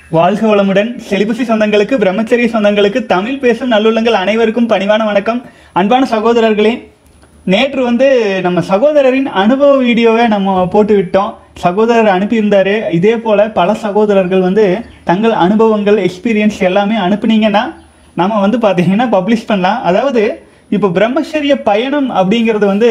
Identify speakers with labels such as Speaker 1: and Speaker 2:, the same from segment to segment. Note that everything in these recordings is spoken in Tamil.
Speaker 1: வாழ்க வளமுடன் செலிபசி சொந்தங்களுக்கு பிரம்மச்சரிய சொந்தங்களுக்கு தமிழ் பேசும் நல்லுள்ளங்கள் அனைவருக்கும் பணிவான வணக்கம் அன்பான சகோதரர்களே நேற்று வந்து நம்ம சகோதரரின் அனுபவ வீடியோவை நம்ம போட்டு விட்டோம் சகோதரர் அனுப்பியிருந்தாரு இதே போல பல சகோதரர்கள் வந்து தங்கள் அனுபவங்கள் எக்ஸ்பீரியன்ஸ் எல்லாமே அனுப்புனீங்கன்னா நம்ம வந்து பார்த்தீங்கன்னா பப்ளிஷ் பண்ணலாம் அதாவது இப்போ பிரம்மச்சரிய பயணம் அப்படிங்கிறது வந்து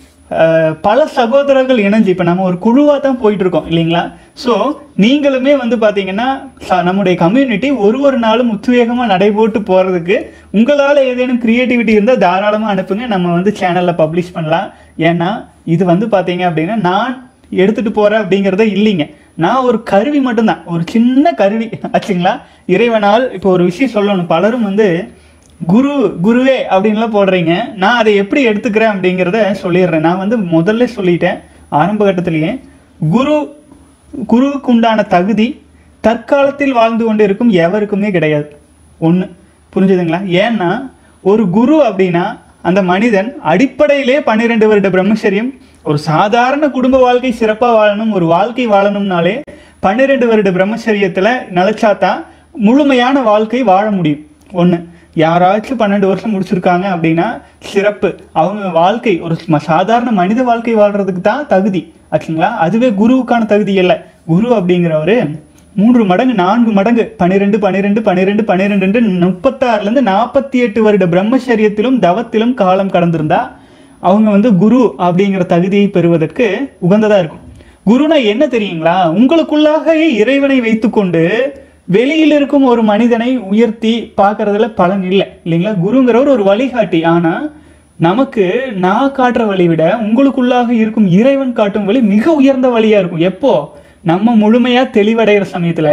Speaker 1: அஹ், பல சகோதரர்கள் இணைஞ்சு இப்போ நம்ம ஒரு குழுவாக தான் போயிட்டு இருக்கோம் இல்லைங்களா ஸோ நீங்களுமே வந்து பார்த்தீங்கன்னா ச- நம்முடைய கம்யூனிட்டி ஒரு ஒரு நாளும் உத்வேகமாக நடைபோட்டு போகிறதுக்கு உங்களால் ஏதேனும் கிரியேட்டிவிட்டி இருந்தால் தாராளமாக அனுப்புங்க நம்ம வந்து சேனலில் பப்ளிஷ் பண்ணலாம் ஏன்னா இது வந்து பார்த்தீங்க அப்படின்னா நான் எடுத்துகிட்டு போகிறேன் அப்படிங்கிறத இல்லைங்க நான் ஒரு கருவி மட்டும்தான் ஒரு சின்ன கருவி ஆச்சுங்களா இறைவனால் இப்போ ஒரு விஷயம் சொல்லணும் பலரும் வந்து குரு குருவே அப்படின்லாம் போடுறீங்க நான் அதை எப்படி எடுத்துக்கிறேன் அப்படிங்கிறத சொல்லிடுறேன் நான் வந்து முதல்ல சொல்லிட்டேன் ஆரம்ப கட்டத்திலேயே குரு குருவுக்கு உண்டான தகுதி தற்காலத்தில் வாழ்ந்து கொண்டு இருக்கும் எவருக்குமே கிடையாது ஒன்று புரிஞ்சுதுங்களா ஏன்னா ஒரு குரு அப்படின்னா அந்த மனிதன் அடிப்படையிலே பன்னிரெண்டு வருட பிரம்மச்சரியம் ஒரு சாதாரண குடும்ப வாழ்க்கை சிறப்பாக வாழணும் ஒரு வாழ்க்கை வாழணும்னாலே பன்னிரெண்டு வருட பிரம்மச்சரியத்தில் நிலச்சாதான் முழுமையான வாழ்க்கை வாழ முடியும் ஒன்று யாராச்சும் பன்னெண்டு வருஷம் முடிச்சிருக்காங்க அப்படின்னா சிறப்பு அவங்க வாழ்க்கை ஒரு ம- சாதாரண மனித வாழ்க்கை வாழ்றதுக்கு தான் தகுதி ஆச்சுங்களா அதுவே குருவுக்கான தகுதி இல்லை குரு அப்படிங்கிறவரு மூன்று மடங்கு நான்கு மடங்கு பன்னிரெண்டு பன்னிரெண்டு பன்னிரெண்டு பன்னிரெண்டு முப்பத்தாறுலேருந்து நாற்பத்தி எட்டு வருட பிரம்மச்சரியத்திலும் தவத்திலும் காலம் கடந்திருந்தா அவங்க வந்து குரு அப்படிங்கிற தகுதியை பெறுவதற்கு உகந்ததா இருக்கும் குருனா என்ன தெரியுங்களா உங்களுக்குள்ளாக இறைவனை வைத்துக்கொண்டு வெளியில் இருக்கும் ஒரு மனிதனை உயர்த்தி பார்க்கறதுல பலன் இல்லை இல்லைங்களா குருங்கிறவர் ஒரு வழிகாட்டி ஆனா நமக்கு நான் காட்டுற வழி விட உங்களுக்குள்ளாக இருக்கும் இறைவன் காட்டும் வழி மிக உயர்ந்த வழியா இருக்கும் எப்போ நம்ம முழுமையா தெளிவடைகிற சமயத்துல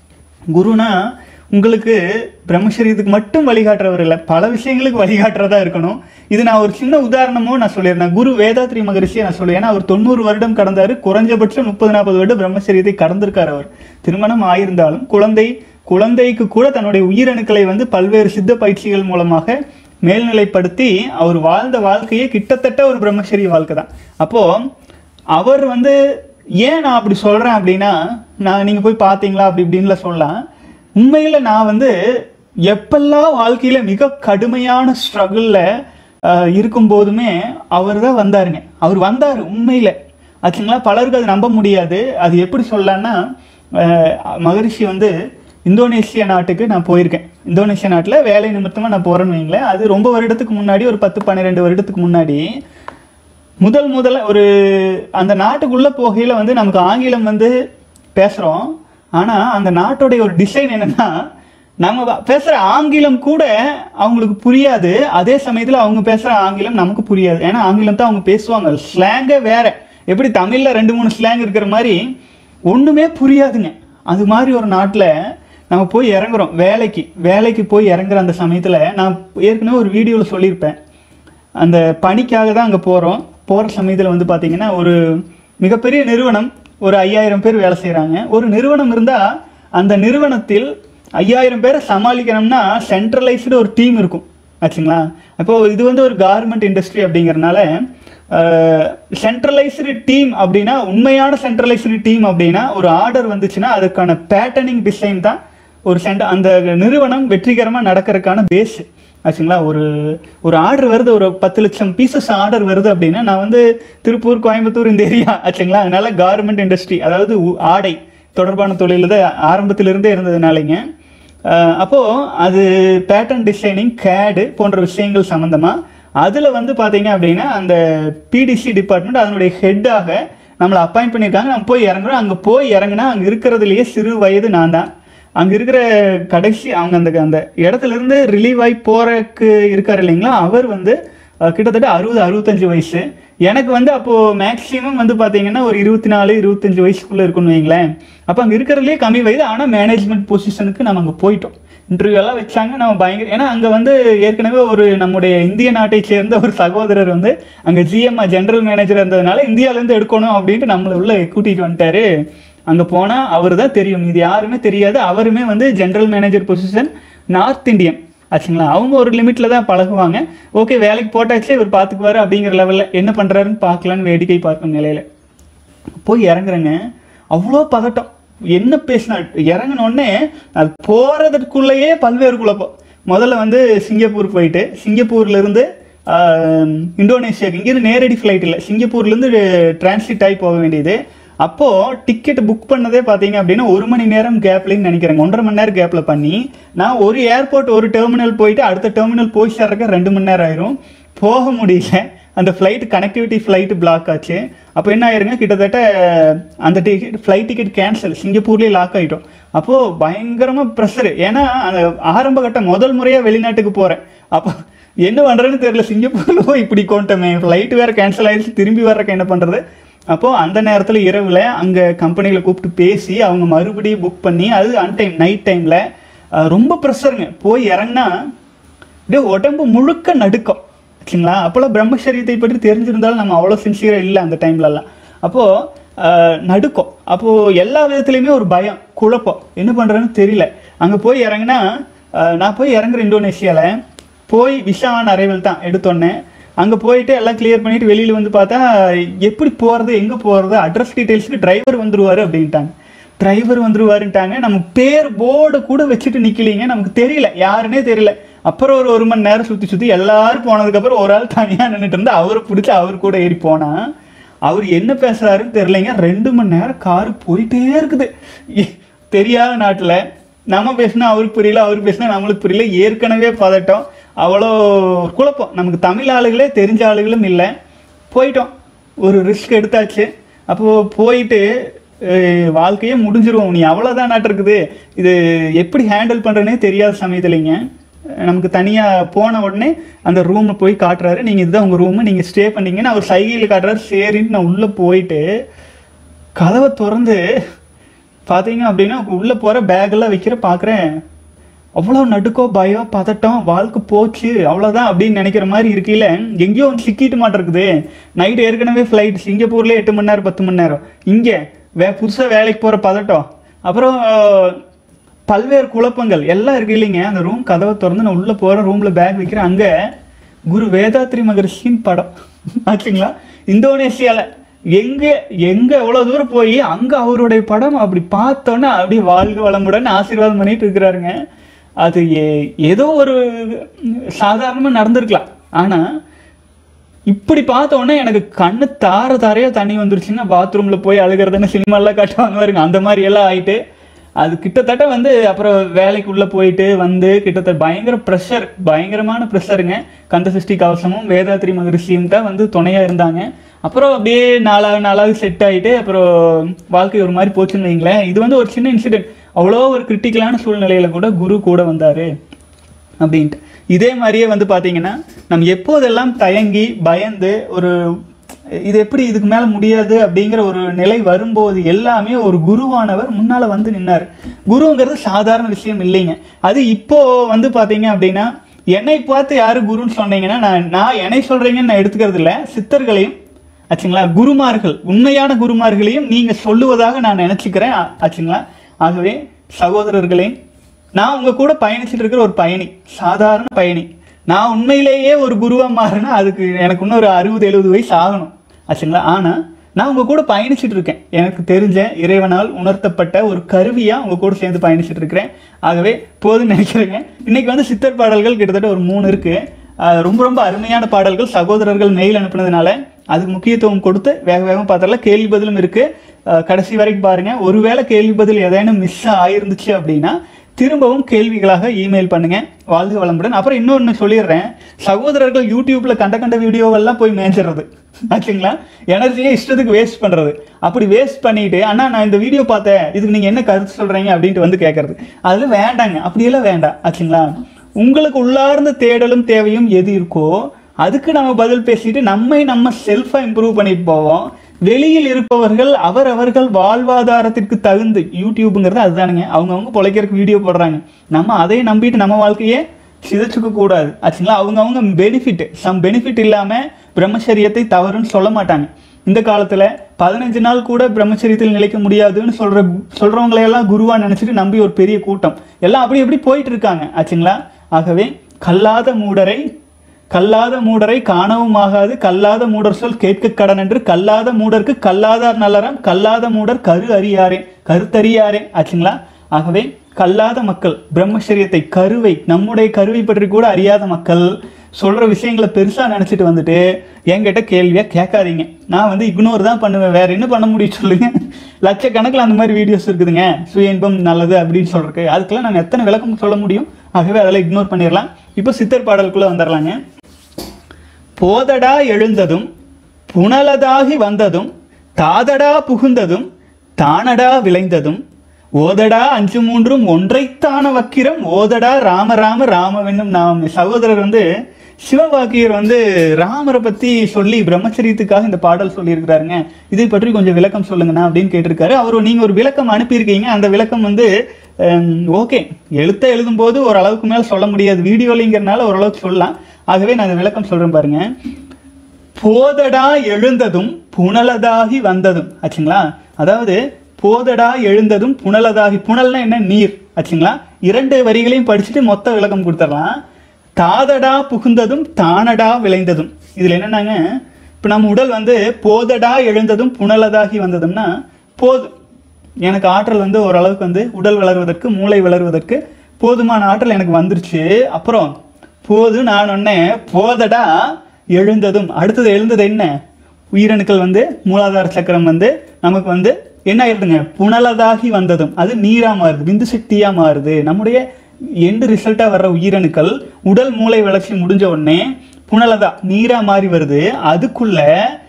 Speaker 1: குருனா உங்களுக்கு பிரம்மச்சரியத்துக்கு மட்டும் வழிகாட்டுறவர் இல்லை பல விஷயங்களுக்கு வழிகாட்டுறதா இருக்கணும் இது நான் ஒரு சின்ன உதாரணமோ நான் சொல்லியிருந்தேன் குரு வேதாத்ரி மகரிஷியை நான் சொல்லுவேன் ஏன்னா அவர் தொண்ணூறு வருடம் கடந்தாரு குறைஞ்சபட்சம் முப்பது நாற்பது வருடம் பிரம்மச்சரியத்தை கடந்திருக்கார் அவர் திருமணம் ஆயிருந்தாலும் குழந்தை குழந்தைக்கு கூட தன்னுடைய உயிரணுக்களை வந்து பல்வேறு சித்த பயிற்சிகள் மூலமாக மேல்நிலைப்படுத்தி அவர் வாழ்ந்த வாழ்க்கையே கிட்டத்தட்ட ஒரு பிரம்மச்சரிய வாழ்க்கை தான் அப்போ அவர் வந்து ஏன் நான் அப்படி சொல்றேன் அப்படின்னா நான் நீங்க போய் பார்த்தீங்களா அப்படி இப்படின்லாம் சொல்லலாம் உண்மையில நான் வந்து எப்பெல்லாம் வாழ்க்கையில மிக கடுமையான ஸ்ட்ரகிளில் இருக்கும் போதுமே அவர் தான் வந்தாருங்க அவர் வந்தார் உண்மையில ஆச்சுங்களா பலருக்கு அது நம்ப முடியாது அது எப்படி சொல்லலாம்னா அஹ், மகரிஷி வந்து இந்தோனேஷியா நாட்டுக்கு நான் போயிருக்கேன் இந்தோனேஷியா நாட்டில் வேலை நிமித்தமாக நான் போகிறேன்னு வைங்களேன் அது ரொம்ப வருடத்துக்கு முன்னாடி ஒரு பத்து பன்னிரெண்டு வருடத்துக்கு முன்னாடி முதல் முதல்ல ஒரு அந்த நாட்டுக்குள்ள போகையில வந்து நமக்கு ஆங்கிலம் வந்து பேசுறோம் ஆனா அந்த நாட்டுடைய ஒரு டிசைன் என்னன்னா நம்ம வ- பேசுற ஆங்கிலம் கூட அவங்களுக்கு புரியாது அதே சமயத்துல அவங்க பேசுற ஆங்கிலம் நமக்கு புரியாது ஏன்னா ஆங்கிலம் தான் அவங்க பேசுவாங்க ஸ்லாங்கே வேற எப்படி தமிழ்ல ரெண்டு மூணு ஸ்லாங் இருக்கிற மாதிரி ஒண்ணுமே புரியாதுங்க அது மாதிரி ஒரு நாட்டுல நம்ம போய் இறங்குறோம் வேலைக்கு வேலைக்கு போய் இறங்குற அந்த சமயத்துல நான் ஏற்கனவே ஒரு வீடியோல சொல்லியிருப்பேன் அந்த பணிக்காக தான் அங்கே போகிறோம் போகிற சமயத்தில் வந்து பார்த்தீங்கன்னா ஒரு மிகப்பெரிய நிறுவனம் ஒரு ஐயாயிரம் பேர் வேலை செய்கிறாங்க ஒரு நிறுவனம் இருந்தால் அந்த நிறுவனத்தில் ஐயாயிரம் பேரை சமாளிக்கணும்னா சென்ட்ரலைஸ்டு ஒரு டீம் இருக்கும் ஆச்சுங்களா அப்போ இது வந்து ஒரு கார்மெண்ட் இண்டஸ்ட்ரி அப்படிங்கறனால சென்ட்ரலைஸ்டு டீம் அப்படின்னா உண்மையான சென்ட்ரலைஸ்டு டீம் அப்படின்னா ஒரு ஆர்டர் வந்துச்சுன்னா அதுக்கான பேட்டர்னிங் டிசைன் தான் ஒரு சென்ட அந்த நிறுவனம் வெற்றிகரமாக நடக்கிறதுக்கான பேஸ் ஆச்சுங்களா ஒரு ஒரு ஆர்டர் வருது ஒரு பத்து லட்சம் பீசஸ் ஆர்டர் வருது அப்படின்னா நான் வந்து திருப்பூர் கோயம்புத்தூர் இந்த ஏரியா ஆச்சுங்களா அதனால கார்மெண்ட் இண்டஸ்ட்ரி அதாவது உ- ஆடை தொடர்பான தொழில் தான் ஆரம்பத்திலிருந்தே இருந்ததுனாலங்க அஹ் அப்போ அது பேட்டர்ன் டிசைனிங் கேடு போன்ற விஷயங்கள் சம்பந்தமா அதுல வந்து பாத்தீங்க அப்படின்னா அந்த பிடிசி டிபார்ட்மெண்ட் அதனுடைய ஹெட்டாக நம்மளை அப்பாயிண்ட் பண்ணியிருக்காங்க நம்ம போய் இறங்குறோம் அங்க போய் இறங்குனா அங்க இருக்கிறதுலயே சிறு வயது நான் தான் அங்க இருக்கிற கடைசி அவங்க அந்த அந்த இடத்துல இருந்து ரிலீவ் ஆகி போறதுக்கு இருக்காரு இல்லைங்களா அவர் வந்து அஹ், கிட்டத்தட்ட அறுபது அறுபத்தஞ்சு வயசு எனக்கு வந்து அப்போ மேக்ஸிமம் வந்து பாத்தீங்கன்னா ஒரு இருபத்தி நாலு இருபத்தஞ்சு வயசுக்குள்ள இருக்குன்னு வைங்களேன் அப்போ அங்க இருக்கிறதுலே கம்மி வயது ஆனா மேனேஜ்மெண்ட் பொசிஷனுக்கு நம்ம அங்க போயிட்டோம் இன்டர்வியூ எல்லாம் வச்சாங்க நம்ம பயங்கர ஏன்னா அங்க வந்து ஏற்கனவே ஒரு நம்முடைய இந்திய நாட்டை சேர்ந்த ஒரு சகோதரர் வந்து அங்க ஜிஎம் ஜெனரல் மேனேஜர் இருந்ததுனால இந்தியால இருந்து எடுக்கணும் அப்படின்ட்டு நம்மளை உள்ள கூட்டிட்டு வந்துட்டாரு அங்க போனா அவர் தான் தெரியும் இது யாருமே தெரியாது அவருமே வந்து general manager position north Indian ஆச்சுங்களா அவங்க ஒரு லிமிட்ல தான் பழகுவாங்க ஓகே வேலைக்கு போட்டாச்சு இவர் பார்த்துக்குவாரு அப்படிங்கிற லெவல்ல என்ன பண்றாருன்னு பார்க்கலான்னு வேடிக்கை பார்க்கும் நிலையில போய் இறங்குறேங்க அவ்வளோ பதட்டம் என்ன பேசினா இறங்கின உடனே அது போகிறதுக்குள்ளேயே பல்வேறு குழப்பம் முதல்ல வந்து சிங்கப்பூர் போயிட்டு சிங்கப்பூர்ல இருந்து ஆஹ், இந்தோனேஷியாக்கு இங்கிருந்து நேரடி ஃப்ளைட் இல்லை சிங்கப்பூர்லேருந்து டிரான்ஸ்லிட் ஆகி போக வேண்டியது அப்போது டிக்கெட் புக் பண்ணதே பார்த்தீங்க அப்படின்னா ஒரு மணி நேரம் கேப்லன்னு நினைக்கிறேன் ஒன்றரை மணி நேரம் கேப்பில் பண்ணி நான் ஒரு ஏர்போர்ட் ஒரு டெர்மினல் போயிட்டு அடுத்த டெர்மினல் போய் சேர்றதுக்கு ரெண்டு மணி நேரம் ஆயிரும் போக முடியல அந்த ஃப்ளைட் கனெக்டிவிட்டி ஃப்ளைட் பிளாக் ஆச்சு அப்போ என்ன ஆயிருங்க கிட்டத்தட்ட அந்த டிக்கெட் ஃப்ளைட் டிக்கெட் கேன்சல் சிங்கப்பூர்லேயே லாக் ஆகிட்டோம் அப்போது பயங்கரமாக ப்ரெஷர் ஏன்னா அந்த ஆரம்ப கட்டம் முதல் முறையாக வெளிநாட்டுக்கு போகிறேன் அப்போ என்ன பண்ணுறதுன்னு தெரியல சிங்கப்பூரில் போய் இப்படி கொண்டமே ஃப்ளைட் வேறு கேன்சல் ஆயிடுச்சு திரும்பி வர்றக்கு என்ன பண்ணுறது அப்போது அந்த நேரத்தில் இரவில் அங்கே கம்பெனியில் கூப்பிட்டு பேசி அவங்க மறுபடியும் புக் பண்ணி அது அன்டைம் நைட் டைமில் ரொம்ப ப்ரெஷருங்க போய் இறங்கினா அப்படியே உடம்பு முழுக்க நடுக்கம் சரிங்களா அப்போல்லாம் பிரம்மச்சரியத்தை பற்றி தெரிஞ்சிருந்தாலும் நம்ம அவ்வளோ சின்சியராக இல்லை அந்த டைம்லலாம் அப்போது நடுக்கம் அப்போது எல்லா விதத்துலையுமே ஒரு பயம் குழப்பம் என்ன பண்ணுறதுன்னு தெரியல அங்கே போய் இறங்கினா அஹ், நான் போய் இறங்குற இந்தோனேஷியாவில் போய் விஷா ஆன் அரைவல் தான் எடுத்தோன்னே அங்கே போயிட்டு எல்லாம் கிளியர் பண்ணிட்டு வெளியில் வந்து பார்த்தா எப்படி போகிறது எங்கே போகிறது அட்ரஸ் டீட்டெயில்ஸுக்கு டிரைவர் வந்துருவாரு அப்படின்ட்டாங்க டிரைவர் வந்துருவாருன்ட்டாங்க நம்ம பேர் போர்டு கூட வச்சுட்டு நிக்கலீங்க நமக்கு தெரியல யாருன்னே தெரியல அப்புறம் ஒரு ஒரு மணி நேரம் சுற்றி சுற்றி எல்லாரும் போனதுக்கப்புறம் ஒரு ஆள் தனியாக நின்றுட்டு இருந்து அவரை பிடிச்சி அவர் கூட ஏறி போனா அவர் என்ன பேசுறாருன்னு தெரியலைங்க ரெண்டு மணி நேரம் காரு போயிட்டே இருக்குது எ- தெரியாத நாட்டில் நம்ம பேசினா அவருக்கு புரியல அவர் பேசினா நம்மளுக்கு புரியல ஏற்கனவே பதட்டம் அவ்வளோ குழப்பம் நமக்கு தமிழ் ஆளுகளே தெரிஞ்ச ஆளுகளும் இல்லை போயிட்டோம் ஒரு ரிஸ்க் எடுத்தாச்சு அப்போது போயிட்டு அஹ், வாழ்க்கையே முடிஞ்சிரும் நீ அவ்வளோதான் நாட்டு இருக்குது இது எப்படி ஹேண்டில் பண்ணுறேனே தெரியாத சமயத்துலைங்க நமக்கு தனியாக போன உடனே அந்த ரூமில் போய் காட்டுறாரு நீங்கள் இதுதான் உங்கள் ரூமு நீங்கள் ஸ்டே பண்ணீங்கன்னு அவர் சைகையில் காட்டுறாரு சரின்னு நான் உள்ளே போயிட்டு கதவை திறந்து பார்த்தீங்க அப்படின்னா உள்ளே போகிற பேக்கெல்லாம் வைக்கிற பார்க்குறேன் அவ்வளோ நடுக்கோ பயம் பதட்டம் வாழ்க்கை போச்சு அவ்வளோதான் அப்படின்னு நினைக்கிற மாதிரி இருக்கையில எங்கேயோ வந்து சிக்கிட்டு மாட்டிருக்குது நைட்டு ஏற்கனவே ஃப்ளைட் சிங்கப்பூர்ல எட்டு மணி நேரம் பத்து மணி நேரம் இங்கே வே புதுசாக வேலைக்கு போகிற பதட்டம் அப்புறம் பல்வேறு குழப்பங்கள் எல்லாம் இருக்கு இல்லைங்க அந்த ரூம் கதவை திறந்து நான் உள்ளே போகிறேன் ரூமில் பேக் வைக்கிறேன் அங்கே குரு வேதாத்ரி மகரிஷியின் படம் ஆச்சுங்களா இந்தோனேஷியாவில் எங்கே எங்கே எவ்வளோ தூரம் போய் அங்கே அவருடைய படம் அப்படி பார்த்தோன்னே அப்படியே வாழ்க வளமுடன் ஆசீர்வாதம் பண்ணிட்டு இருக்கிறாருங்க அது ஏ- ஏதோ ஒரு சாதாரணமாக நடந்திருக்கலாம் ஆனால் இப்படி பார்த்த உடனே எனக்கு கண்ணு தார தாரையா தண்ணி வந்துருச்சுன்னா பாத்ரூம்ல போய் அழுகிறதுன்னு சினிமாலாம் காட்டுவாங்க பாருங்க அந்த மாதிரி எல்லாம் ஆயிட்டு அது கிட்டத்தட்ட வந்து அப்புறம் வேலைக்கு உள்ள போயிட்டு வந்து கிட்டத்தட்ட பயங்கர ப்ரெஷர் பயங்கரமான ப்ரெஷருங்க கந்த சஷ்டி கவசமும் வேதாத்ரி மகரிஷியும் தான் வந்து துணையா இருந்தாங்க அப்புறம் அப்படியே நாளாக நாளாக செட் ஆயிட்டு அப்புறம் வாழ்க்கை ஒரு மாதிரி போச்சுன்னு வைங்களேன் இது வந்து ஒரு சின்ன இன்சிடென்ட் அவ்வளோ ஒரு கிரிட்டிக்கலான சூழ்நிலையில கூட குரு கூட வந்தாரு அப்படின்ட்டு இதே மாதிரியே வந்து பார்த்தீங்கன்னா நம்ம எப்போதெல்லாம் தயங்கி பயந்து ஒரு இது எப்படி இதுக்கு மேலே முடியாது அப்படிங்கிற ஒரு நிலை வரும்போது எல்லாமே ஒரு குருவானவர் முன்னால் வந்து நின்னார் குருங்கிறது சாதாரண விஷயம் இல்லைங்க அது இப்போ வந்து பார்த்தீங்க அப்படின்னா என்னை பார்த்து யாரு குருன்னு சொன்னீங்கன்னா நான் நான் என்னை சொல்றீங்கன்னு நான் எடுத்துக்கிறது இல்லை சித்தர்களையும் ஆச்சுங்களா குருமார்கள் உண்மையான குருமார்களையும் நீங்க சொல்லுவதாக நான் நினைச்சுக்கிறேன் ஆ- ஆச்சுங்களா ஆகவே சகோதரர்களே நான் உங்க கூட பயணிச்சுட்டு இருக்கிற ஒரு பயணி சாதாரண பயணி நான் உண்மையிலேயே ஒரு குருவா மாறினா அதுக்கு எனக்கு இன்னும் ஒரு அறுபது எழுபது வயசு ஆகணும் ஆச்சுங்களா ஆனா நான் உங்க கூட பயணிச்சுட்டு இருக்கேன் எனக்கு தெரிஞ்ச இறைவனால் உணர்த்தப்பட்ட ஒரு கருவியா உங்க கூட சேர்ந்து பயணிச்சுட்டு இருக்கிறேன் ஆகவே போதும்னு நினைக்கிறேங்க இன்னைக்கு வந்து சித்தர் பாடல்கள் கிட்டத்தட்ட ஒரு மூணு இருக்கு ஆஹ் ரொம்ப ரொம்ப அருமையான பாடல்கள் சகோதரர்கள் மெயில் அனுப்புனதுனால அதுக்கு முக்கியத்துவம் கொடுத்து வேக வேகமாக பார்த்தரலாம் கேள்வி பதிலும் இருக்கு ஆஹ் கடைசி வரைக்கும் பாருங்க ஒருவேளை கேள்வி பதில் ஏதேனும் மிஸ் ஆயிருந்துச்சு அப்படின்னா திரும்பவும் கேள்விகளாக இமெயில் பண்ணுங்க வாழ்க வளமுடன் அப்புறம் இன்னொன்று சொல்லிடுறேன் சகோதரர்கள் யூடியூப்ல கண்ட கண்ட வீடியோவெல்லாம் போய் மேய்ச்சிடுறது ஆச்சுங்களா எனர்ஜியை இஷ்டத்துக்கு வேஸ்ட் பண்றது அப்படி வேஸ்ட் பண்ணிட்டு அண்ணா நான் இந்த வீடியோ பார்த்தேன் இதுக்கு நீங்க என்ன கருத்து சொல்றீங்க அப்படின்ட்டு வந்து கேட்கறது அது வேண்டாங்க அப்படியெல்லாம் வேண்டாம் ஆச்சுங்களா உங்களுக்கு உள்ளார்ந்த தேடலும் தேவையும் எது இருக்கோ அதுக்கு நம்ம பதில் பேசிட்டு நம்மை நம்ம செல்ஃபா இம்ப்ரூவ் பண்ணிட்டு போவோம் வெளியில் இருப்பவர்கள் அவரவர்கள் வாழ்வாதாரத்திற்கு தகுந்து யூடியூப்ங்கிறது அதுதானுங்க அவங்கவுங்க பொழைக்கிறதுக்கு வீடியோ போடுறாங்க நம்ம அதை நம்பிட்டு நம்ம வாழ்க்கையே சிதைச்சுக்க கூடாது ஆச்சுங்களா அவங்கவுங்க பெனிஃபிட் சம் பெனிஃபிட் இல்லாம பிரம்மச்சரியத்தை தவறுன்னு சொல்ல மாட்டாங்க இந்த காலத்துல பதினஞ்சு நாள் கூட பிரம்மச்சரியத்தில் நிலைக்க முடியாதுன்னு சொல்ற சொல்றவங்களை எல்லாம் குருவா நினைச்சிட்டு நம்பி ஒரு பெரிய கூட்டம் எல்லாம் அப்படி எப்படி போயிட்டு இருக்காங்க ஆச்சுங்களா ஆகவே கல்லாத மூடரை கல்லாத மூடரை காணவும் ஆகாது கல்லாத மூடர் சொல் கேட்க கடன் என்று கல்லாத மூடருக்கு கல்லாதார் நல்லறம் கல்லாத மூடர் கரு அறியாரே கருத்தறியாரே ஆச்சுங்களா ஆகவே கல்லாத மக்கள் பிரம்மச்சரியத்தை கருவை நம்முடைய கருவை பற்றி கூட அறியாத மக்கள் சொல்ற விஷயங்களை பெருசா நினைச்சிட்டு வந்துட்டு என்கிட்ட கேள்வியா கேட்காதீங்க நான் வந்து இக்னோர் தான் பண்ணுவேன் வேற என்ன பண்ண முடியும் சொல்லுங்க லட்சக்கணக்கில் அந்த மாதிரி வீடியோஸ் இருக்குதுங்க சுய இன்பம் நல்லது அப்படின்னு சொல்றதுக்கு அதுக்கெல்லாம் நான் எத்தனை விளக்கம் சொல்ல முடியும் ஆகவே அதெல்லாம் இக்னோர் பண்ணிடலாம் இப்போ சித்தர் பாடலுக்குள்ள வந்துடலாங்க போதடா எழுந்ததும் புனலதாகி வந்ததும் தாதடா புகுந்ததும் தானடா விளைந்ததும் ஓதடா அஞ்சு மூன்றும் ஒன்றைத்தான வக்கிரம் ஓதடா ராம ராம ராமவென்னும் நாம் சகோதரர் வந்து சிவவாக்கியர் வந்து ராமரை பத்தி சொல்லி பிரம்மச்சரியத்துக்காக இந்த பாடல் சொல்லியிருக்கிறாருங்க இதை பற்றி கொஞ்சம் விளக்கம் சொல்லுங்கண்ணா அப்படின்னு கேட்டிருக்காரு அவர் நீங்க ஒரு விளக்கம் அனுப்பியிருக்கீங்க அந்த விளக்கம் வந்து ஓகே எழுத்த எழுதும்போது ஓரளவுக்கு மேல சொல்ல முடியாது வீடியோலிங்கிறனால ஓரளவுக்கு சொல்லலாம் ஆகவே நான் இந்த விளக்கம் சொல்றேன் பாருங்க போதடா எழுந்ததும் புனலதாகி வந்ததும் ஆச்சுங்களா அதாவது போதடா எழுந்ததும் புனலதாகி புனல்னா என்ன நீர் ஆச்சுங்களா இரண்டு வரிகளையும் படிச்சுட்டு மொத்த விளக்கம் கொடுத்துடலாம் தாதடா புகுந்ததும் தானடா விளைந்ததும் இதுல என்னன்னாங்க இப்போ நம்ம உடல் வந்து போதடா எழுந்ததும் புனலதாகி வந்ததும்னா போதும் எனக்கு ஆற்றல் வந்து ஓரளவுக்கு வந்து உடல் வளர்வதற்கு மூளை வளர்வதற்கு போதுமான ஆற்றல் எனக்கு வந்துருச்சு அப்புறம் போது நான் ஒன்னே போதடா எழுந்ததும் அடுத்தது எழுந்தது என்ன உயிரணுக்கள் வந்து மூலாதார சக்கரம் வந்து நமக்கு வந்து என்ன ஆயிடுதுங்க புனலதாகி வந்ததும் அது நீரா மாறுது விந்து சக்தியா மாறுது நம்முடைய எண்டு ரிசல்ட்டா வர்ற உயிரணுக்கள் உடல் மூளை வளர்ச்சி முடிஞ்ச உடனே புனலதா நீரா மாறி வருது அதுக்குள்ள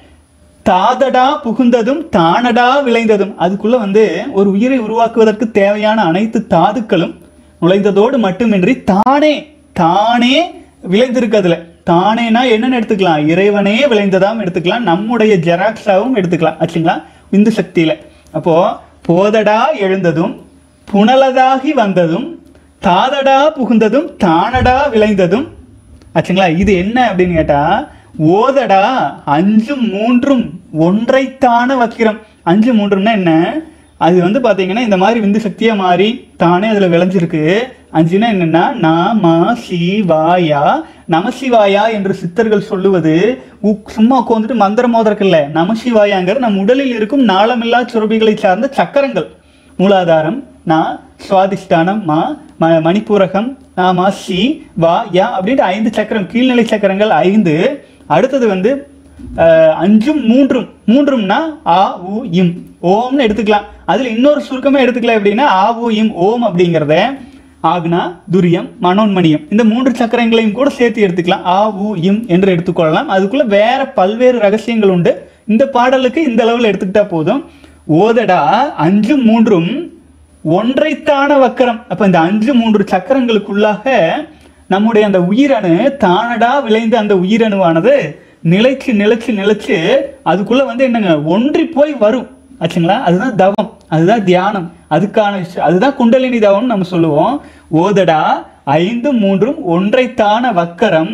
Speaker 1: தாதடா புகுந்ததும் தானடா விளைந்ததும் அதுக்குள்ள வந்து ஒரு உயிரை உருவாக்குவதற்கு தேவையான அனைத்து தாதுக்களும் நுழைந்ததோடு மட்டுமின்றி தானே தானே விளைந்திருக்கு அதுல தானேனா என்னன்னு எடுத்துக்கலாம் இறைவனே விளைந்ததாம் எடுத்துக்கலாம் நம்முடைய ஜெராக்ஸாவும் எடுத்துக்கலாம் ஆச்சுங்களா விந்து சக்தியில அப்போ போதடா எழுந்ததும் புனலதாகி வந்ததும் தாதடா புகுந்ததும் தானடா விளைந்ததும் ஆச்சுங்களா இது என்ன அப்படின்னு கேட்டா ஓதடா அஞ்சும் மூன்றும் ஒன்றைத்தான வக்கிரம் அஞ்சு மூன்றும்னா என்ன அது வந்து பாத்தீங்கன்னா இந்த மாதிரி விந்து சக்தியா மாறி தானே அதுல விளைஞ்சிருக்கு அஞ்சுனா என்னன்னா நாம சிவாயா நமசிவாயா என்று சித்தர்கள் சொல்லுவது உக்- சும்மா உட்காந்துட்டு மந்திரம் மோதற்கில்ல நமசிவாயாங்கிறது நம் உடலில் இருக்கும் நாளமில்லா சுரபிகளை சார்ந்த சக்கரங்கள் மூலாதாரம் நா சுவாதிஷ்டானம் மா ம மணிப்பூரகம் நாமா சி வா யா அப்படின்ட்டு ஐந்து சக்கரம் கீழ்நிலை சக்கரங்கள் ஐந்து அடுத்தது வந்து அஹ், அஞ்சும் மூன்றும் மூன்றும்னா ஆ உ இம் ஓம்னு எடுத்துக்கலாம் அதுல இன்னொரு சுருக்கமா எடுத்துக்கலாம் எப்படின்னா ஆ உ இம் ஓம் அப்படிங்கிறத ஆக்னா துரியம் மனோன்மணியம் இந்த மூன்று சக்கரங்களையும் கூட சேர்த்து எடுத்துக்கலாம் ஆ உ இம் என்று எடுத்துக்கொள்ளலாம் அதுக்குள்ள வேற பல்வேறு ரகசியங்கள் உண்டு இந்த பாடலுக்கு இந்த அளவில் எடுத்துக்கிட்டா போதும் ஓதடா அஞ்சு மூன்றும் ஒன்றைத்தான வக்கரம் அப்ப இந்த அஞ்சு மூன்று சக்கரங்களுக்குள்ளாக நம்முடைய அந்த உயிரணு தானடா விளைந்த அந்த உயிரணுவானது நிலைச்சு நிலைச்சு நிலைச்சு அதுக்குள்ள வந்து என்னங்க ஒன்றி போய் வரும் ஆச்சுங்களா அதுதான் தவம் அதுதான் தியானம் அதுக்கான விஷயம் அதுதான் குண்டலினி தவம் நம்ம சொல்லுவோம் ஓதடா ஐந்து மூன்றும் ஒன்றைத்தான வக்கரம்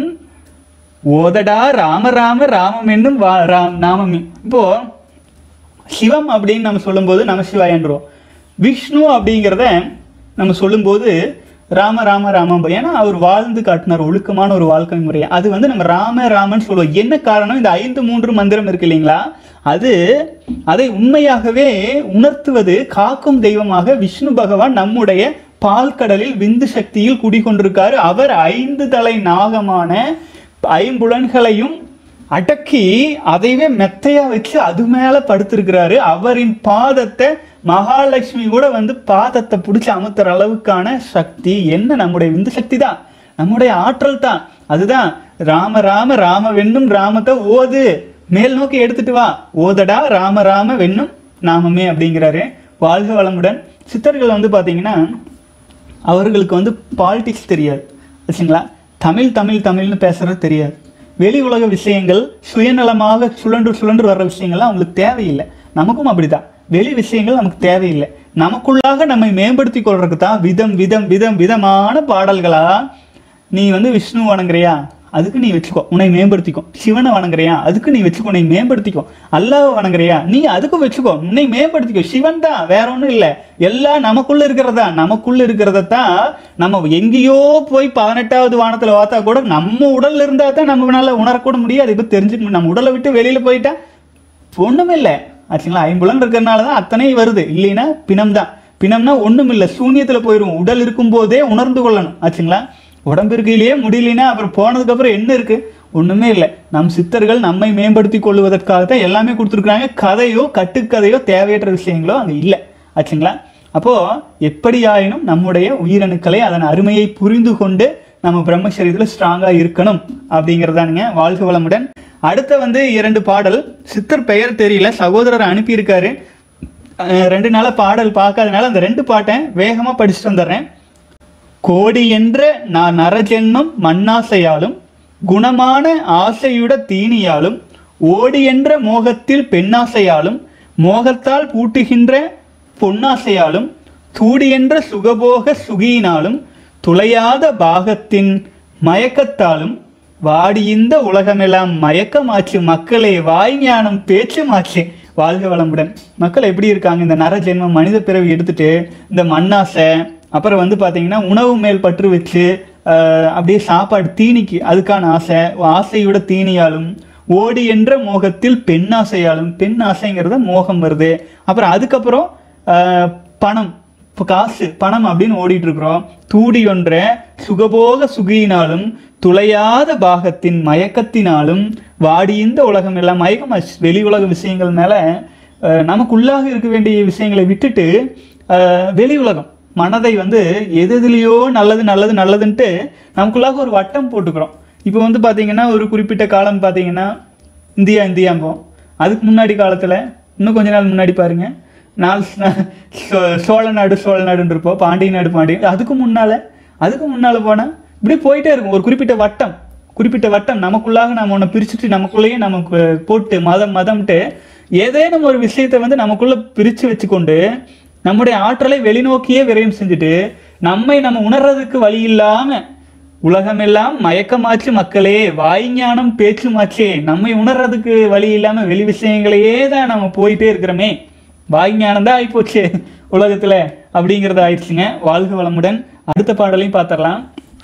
Speaker 1: ஓதடா ராம ராம ராமம் என்னும் வா ராம் நாமமே இப்போ சிவம் அப்படின்னு நம்ம சொல்லும்போது நமசிவாயன்றோம் விஷ்ணு அப்படிங்கிறத நம்ம சொல்லும்போது ராம ராம ராமம் ஏன்னா அவர் வாழ்ந்து காட்டினார் ஒழுக்கமான ஒரு வாழ்க்கை முறை அது வந்து நம்ம ராம ராமன் சொல்லுவோம் என்ன காரணம் இந்த ஐந்து மூன்று மந்திரம் இருக்கு இல்லைங்களா அது அதை உண்மையாகவே உணர்த்துவது காக்கும் தெய்வமாக விஷ்ணு பகவான் நம்முடைய பால்கடலில் விந்து சக்தியில் குடிகொண்டிருக்காரு அவர் ஐந்து தலை நாகமான ஐம்புலன்களையும் அடக்கி அதைவே மெத்தையா வச்சு அது மேல படுத்திருக்கிறாரு அவரின் பாதத்தை மகாலட்சுமி கூட வந்து பாதத்தை பிடிச்சி அமுத்துற அளவுக்கான சக்தி என்ன நம்முடைய விந்து சக்தி தான் நம்முடைய ஆற்றல் தான் அதுதான் ராம ராம ராம வெண்ணும் ராமத்தை ஓது மேல் நோக்கி எடுத்துட்டு வா ஓதடா ராம ராம வெண்ணும் நாமமே அப்படிங்கிறாரு வாழ்க வளமுடன் சித்தர்கள் வந்து பாத்தீங்கன்னா அவர்களுக்கு வந்து பாலிடிக்ஸ் தெரியாது வச்சுங்களா தமிழ் தமிழ் தமிழ்னு பேசுறது தெரியாது வெளி உலக விஷயங்கள் சுயநலமாக சுழன்று சுழன்று வர்ற விஷயங்கள்லாம் அவங்களுக்கு தேவையில்லை நமக்கும் அப்படிதான் வெளி விஷயங்கள் நமக்கு தேவையில்லை நமக்குள்ளாக நம்மை மேம்படுத்தி கொள்றதுக்கு தான் விதம் விதம் விதம் விதமான பாடல்களா நீ வந்து விஷ்ணு வணங்குறியா அதுக்கு நீ வச்சுக்கோ உன்னை மேம்படுத்திக்கோ சிவனை வணங்குறியா அதுக்கு நீ வச்சுக்கோ உன்னை மேம்படுத்திக்கோ அல்லாஹ் வணங்குறியா நீ அதுக்கு வச்சுக்கோ உன்னை மேம்படுத்திக்கோ சிவன் தான் வேற ஒன்றும் இல்லை எல்லாம் நமக்குள்ள இருக்கிறதா நமக்குள்ள இருக்கிறத தான் நம்ம எங்கேயோ போய் பதினெட்டாவது வானத்துல பார்த்தா கூட நம்ம உடல்ல இருந்தா தான் நம்மளால உணரக்கூட முடியாது இப்போ தெரிஞ்சுக்க நம்ம உடலை விட்டு வெளியில போயிட்டா ஒண்ணுமே இல்லை ஆச்சுங்களா ஐம்புலன் இருக்கிறனால தான் அத்தனை வருது இல்லைன்னா பிணம் தான் பிணம்னா ஒண்ணும் இல்லை சூன்யத்துல போயிடும் உடல் இருக்கும்போதே உணர்ந்து கொள்ளணும் ஆச்சுங்களா உடம்பு இருக்கையிலேயே முடியலனா அப்புறம் போனதுக்கு அப்புறம் என்ன இருக்கு ஒண்ணுமே இல்லை நம் சித்தர்கள் நம்மை மேம்படுத்தி கொள்வதற்காக தான் எல்லாமே கொடுத்துருக்காங்க கதையோ கட்டுக்கதையோ தேவையற்ற விஷயங்களோ அங்க இல்லை ஆச்சுங்களா அப்போ எப்படியாயினும் நம்முடைய உயிரணுக்களை அதன் அருமையை புரிந்து கொண்டு நம்ம பிரம்மச்சரியத்தில் ஸ்ட்ராங்கா இருக்கணும் அப்படிங்கிறதானுங்க வாழ்க வளமுடன் அடுத்த வந்து இரண்டு பாடல் சித்தர் பெயர் தெரியல சகோதரர் அனுப்பியிருக்காரு அஹ் ரெண்டு நாளா பாடல் பார்க்காதனால அந்த ரெண்டு பாட்டை வேகமா படிச்சுட்டு வந்துடுறேன் கோடி என்ற நான் நரஜென்மம் மண்ணாசையாலும் குணமான ஆசையுட தீனியாலும் ஓடி என்ற மோகத்தில் பெண்ணாசையாலும் மோகத்தால் பூட்டுகின்ற பொன்னாசையாலும் தூடி என்ற சுகபோக சுகியினாலும் துளையாத பாகத்தின் மயக்கத்தாலும் வாடியிந்த உலகமெல்லாம் மயக்கமாச்சு மக்களே வாய் ஞானம் பேச்சுமாச்சு வாழ்க வளமுடன் மக்கள் எப்படி இருக்காங்க இந்த நரஜென்மம் மனித பிறவி எடுத்துட்டு இந்த மண்ணாசை அப்புறம் வந்து பார்த்தீங்கன்னா உணவு மேல் பற்று வச்சு ஆஹ், அப்படியே சாப்பாடு தீனிக்கு அதுக்கான ஆசை ஆசையோட தீனியாலும் ஓடி என்ற மோகத்தில் பெண் ஆசையாலும் பெண் ஆசைங்கிறத மோகம் வருது அப்புறம் அதுக்கப்புறம் ஆஹ், பணம் இப்போ காசு பணம் அப்படின்னு ஓடிட்டு இருக்கிறோம் தூடி ஒன்ற சுகபோக சுகியினாலும் துளையாத பாகத்தின் மயக்கத்தினாலும் வாடிந்த உலகம் எல்லாம் மயக்கமாச்சு வெளி உலக விஷயங்கள் மேல அஹ், நமக்குள்ளாக இருக்க வேண்டிய விஷயங்களை விட்டுட்டு அஹ், வெளி உலகம் மனதை வந்து எது எதுலையோ நல்லது நல்லது நல்லதுன்ட்டு நமக்குள்ளாக ஒரு வட்டம் போட்டுக்கிறோம் இப்போ வந்து பார்த்தீங்கன்னா ஒரு குறிப்பிட்ட காலம் பார்த்தீங்கன்னா இந்தியா இந்தியாம்போம் அதுக்கு முன்னாடி காலத்தில் இன்னும் கொஞ்ச நாள் முன்னாடி பாருங்க நாள் சோ- சோழ நாடு சோழ நாடுன்னு இருப்போம் பாண்டிய நாடு பாண்டிய அதுக்கு முன்னால அதுக்கு முன்னால போனால் இப்படி போயிட்டே இருக்கும் ஒரு குறிப்பிட்ட வட்டம் குறிப்பிட்ட வட்டம் நமக்குள்ளாக நம்ம ஒன்று பிரிச்சுட்டு நமக்குள்ளேயே நமக்கு போட்டு மதம் மதம்ட்டு ஏதேனும் ஒரு விஷயத்தை வந்து நமக்குள்ள பிரித்து வச்சுக்கொண்டு நம்முடைய ஆற்றலை வெளிநோக்கியே விரயம் செஞ்சுட்டு நம்மை நம்ம உணர்றதுக்கு வழி இல்லாம உலகமெல்லாம் மயக்கமாச்சு மக்களே வாய்ஞானம் பேச்சுமாச்சே நம்மை உணர்றதுக்கு வழி இல்லாம வெளி விஷயங்களையே தான் நம்ம போயிட்டே இருக்கிறோமே வாய்ஞானம் தான் ஆயிப்போச்சு உலகத்துல அப்படிங்கறது ஆயிடுச்சுங்க வாழ்க வளமுடன் அடுத்த பாடலையும் பார்த்துடலாம்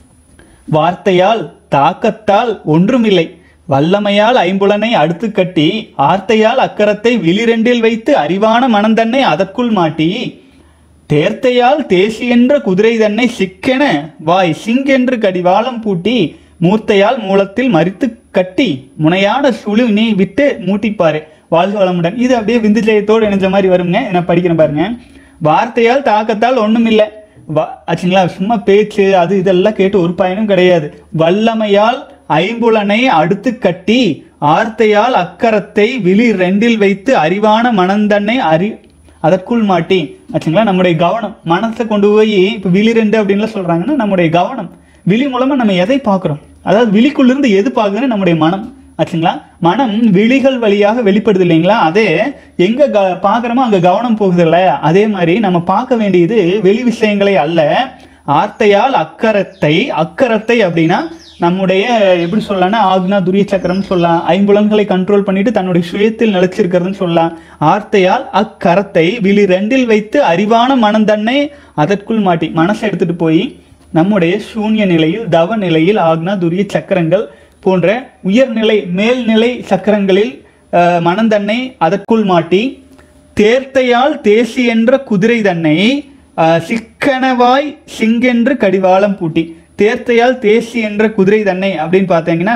Speaker 1: வார்த்தையால் தாக்கத்தால் ஒன்றுமில்லை வல்லமையால் ஐம்புலனை அடுத்து கட்டி ஆர்த்தையால் அக்கரத்தை விழிரெண்டில் வைத்து அறிவான மனந்தன்னை அதற்குள் மாட்டி தேர்த்தையால் தேசி என்ற குதிரை தன்னை சிக்கென வாய் சிங்கென்று கடிவாளம் பூட்டி மூர்த்தையால் மூலத்தில் மறித்து கட்டி முனையான சுழு நீ விட்டு மூட்டிப்பாரு வாழ்க வளமுடன் இது அப்படியே விந்து ஜெயத்தோடு இணைஞ்ச மாதிரி வருங்க நான் படிக்கிறேன் பாருங்க வார்த்தையால் தாக்கத்தால் ஒண்ணும் இல்லை ஆச்சுங்களா சும்மா பேச்சு அது இதெல்லாம் கேட்டு ஒரு பயனும் கிடையாது வல்லமையால் ஐம்புலனை அடுத்து கட்டி ஆர்த்தையால் அக்கரத்தை விழி ரெண்டில் வைத்து அறிவான மனந்தன்னை அறி அதற்குள் மாட்டி ஆச்சுங்களா நம்முடைய கவனம் மனசை கொண்டு போய் இப்போ விழி ரெண்டு அப்படின்லாம் சொல்றாங்கன்னா நம்முடைய கவனம் விழி மூலமா நம்ம எதை பார்க்குறோம் அதாவது விழிக்குள்ளிருந்து எது பார்க்குதுன்னு நம்முடைய மனம் ஆச்சுங்களா மனம் விழிகள் வழியாக வெளிப்படுது இல்லைங்களா அதே எங்க க பார்க்குறோமோ அங்க கவனம் போகுது இல்ல அதே மாதிரி நம்ம பார்க்க வேண்டியது வெளி விஷயங்களே அல்ல ஆர்த்தையால் அக்கரத்தை அக்கரத்தை அப்படின்னா நம்முடைய எப்படி சொல்லலாம்னா ஆக்னா துரிய சக்கரம்னு சொல்லலாம் ஐம்புலன்களை கண்ட்ரோல் பண்ணிட்டு தன்னுடைய சுயத்தில் நிலைச்சிருக்கிறதுன்னு சொல்லலாம் ஆர்த்தையால் அக்கரத்தை விழி ரெண்டில் வைத்து அறிவான மனந்தன்னை அதற்குள் மாட்டி மனசை எடுத்துட்டு போய் நம்முடைய சூன்ய நிலையில் தவ நிலையில் ஆக்னா துரிய சக்கரங்கள் போன்ற உயர்நிலை மேல்நிலை சக்கரங்களில் அஹ், மனந்தன்னை அதற்குள் மாட்டி தேர்த்தையால் தேசி என்ற குதிரை தன்னை அஹ், சிக்கனவாய் சிங்கென்று கடிவாளம் பூட்டி தேர்த்தையால் தேசி என்ற குதிரை தன்னை அப்படின்னு பார்த்தீங்கன்னா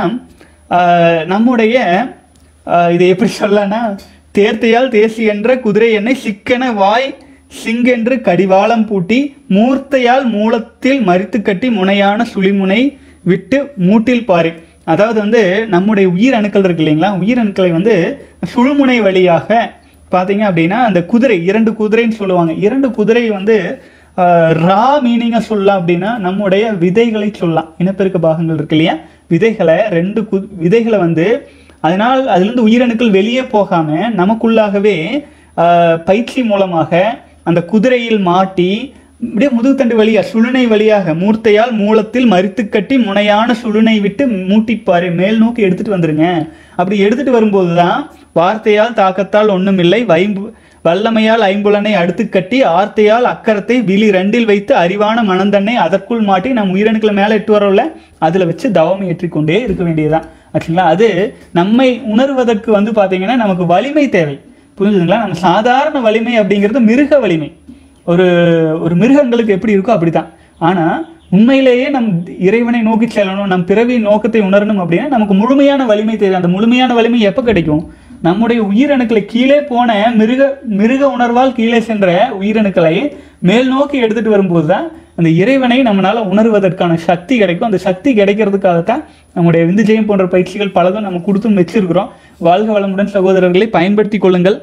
Speaker 1: அஹ், நம்முடைய அஹ், இதை எப்படி சொல்லனா தேர்த்தையால் தேசி என்ற குதிரை எண்ணை சிக்கன வாய் சிங்கென்று கடிவாளம் பூட்டி மூர்த்தையால் மூலத்தில் மறித்து கட்டி முனையான சுழிமுனை விட்டு மூட்டில் பாரு அதாவது வந்து நம்முடைய உயிர் அணுக்கள் இருக்கு இல்லைங்களா உயிர் அணுக்களை வந்து சுழுமுனை வழியாக பார்த்தீங்க அப்படின்னா அந்த குதிரை இரண்டு குதிரைன்னு சொல்லுவாங்க இரண்டு குதிரை வந்து ரா மீனிங்கை சொல்லலாம் அப்படின்னா நம்முடைய விதைகளை சொல்லலாம் இனப்பெருக்க பாகங்கள் இருக்கு இல்லையா விதைகளை ரெண்டு கு விதைகளை வந்து அதனால் அதுலேருந்து உயிரணுக்கள் வெளியே போகாம நமக்குள்ளாகவே ஆஹ், பயிற்சி மூலமாக அந்த குதிரையில் மாட்டி அப்படியே முதுகுத்தண்டு வழியா சுழுனை வழியாக மூர்த்தையால் மூலத்தில் மரித்து கட்டி முனையான சுழுனை விட்டு மூட்டிப்பாரு மேல் நோக்கி எடுத்துட்டு வந்துருங்க அப்படி எடுத்துட்டு வரும்போது தான் வார்த்தையால் தாக்கத்தால் ஒண்ணுமில்லை வைம்பு வல்லமையால் ஐம்புலனை அடுத்து கட்டி ஆர்த்தையால் அக்கரத்தை விழி ரெண்டில் வைத்து அறிவான மனந்தன்னை அதற்குள் மாட்டி நம் உயிரணுக்களை மேலே எட்டு வரோம்ல அதில் வச்சு தவம் ஏற்றிக்கொண்டே இருக்க வேண்டியதுதான் ஆச்சுங்களா அது நம்மை உணர்வதற்கு வந்து பார்த்தீங்கன்னா நமக்கு வலிமை தேவை புரிஞ்சுதுங்களா நம்ம சாதாரண வலிமை அப்படிங்கிறது மிருக வலிமை ஒரு ஒரு மிருகங்களுக்கு எப்படி இருக்கோ அப்படித்தான் ஆனால் உண்மையிலேயே நம் இறைவனை நோக்கி செல்லணும் நம் பிறவி நோக்கத்தை உணரணும் அப்படின்னா நமக்கு முழுமையான வலிமை தேவை அந்த முழுமையான வலிமை எப்போ கிடைக்கும் நம்முடைய உயிரணுக்களை கீழே போன மிருக மிருக உணர்வால் கீழே சென்ற உயிரணுக்களை மேல் நோக்கி எடுத்துட்டு வரும்போது தான் அந்த இறைவனை நம்மளால உணர்வதற்கான சக்தி கிடைக்கும் அந்த சக்தி கிடைக்கிறதுக்காகத்தான் நம்முடைய விந்துஜெயம் போன்ற பயிற்சிகள் பலதும் நம்ம கொடுத்தும் வச்சிருக்கிறோம் வாழ்க வளமுடன் சகோதரர்களை பயன்படுத்தி கொள்ளுங்கள்